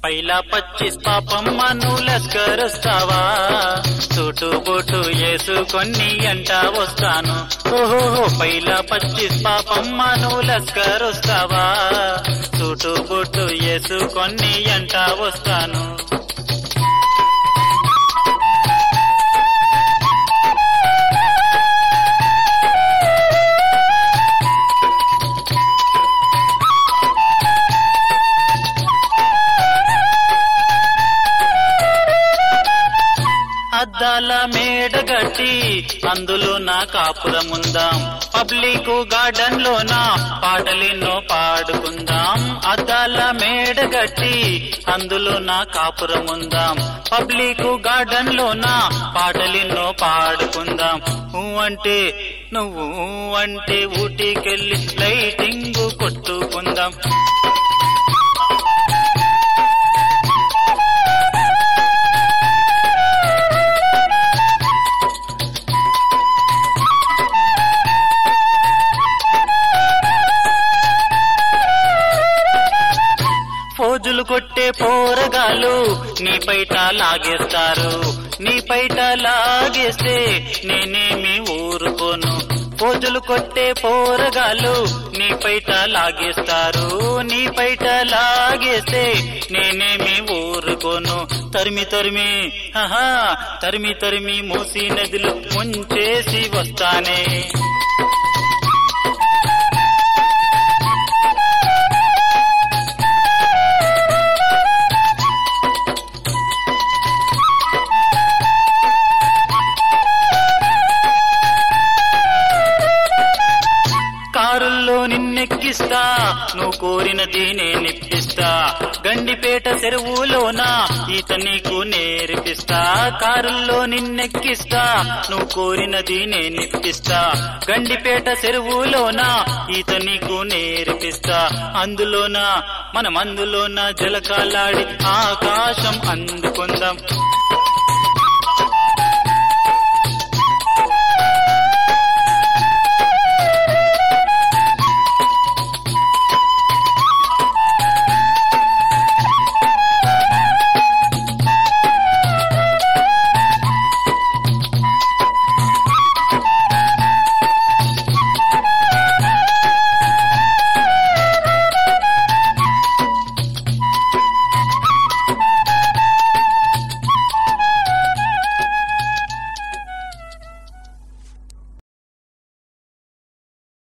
పైలా పచ్చిస్ పాపమ్మ నువ్వు లస్కరుస్తావా suit boot వేసుకొని ఎంట వస్తాను ఓహో పైలా పచ్చిస్ పాపమ్మ నువ్వు లస్కరుస్తావా సూటు బూటు వేసుకొని ఎంట వస్తాను అద్దాల మేడ గట్టి అందులో నా కాపురం ఉందాం పబ్లిక్ గార్డెన్ లోన పాటలెన్నో పాడుకుందాం అద్దాల మేడ గట్టి అందులో నా కాపురం ఉందాం పబ్లిక్ గార్డెన్ లోన పాటలెన్నో పాడుకుందాం ఊ అంటే నువ్వు ఊ అంటే ఊటీకెళ్ళి లైటింగ్ కొట్టుకుందాం ఫోజులు కొట్టే పోరగాలు నీ పైట లాగేస్తారు నీ పైట లాగేస్తే నేనేమి ఊరుకోను ఫోజులు కొట్టే పోరగాలు నీ పైట లాగేస్తారు నీ పైట లాగేస్తే నేనేమి ఊరుకోను తరిమి తరిమి హహా తరిమి తరిమి మూసి నదిలో ముంచేసి వస్తానే కారుల్లో నిన్నెక్కిస్తా నువ్వు కోరినది నేనిప్పిస్తా గండిపేట చెరువులోన ఈత నీకు నేర్పిస్తా కారుల్లో నిన్నెక్కిస్తా నువ్వు కోరినది నేనిప్పిస్తా గండిపేట చెరువులోన ఈత నీకు నేర్పిస్తా అందులోన మనం అందులోన జలకాలాడి ఆకాశం అందుకుందాం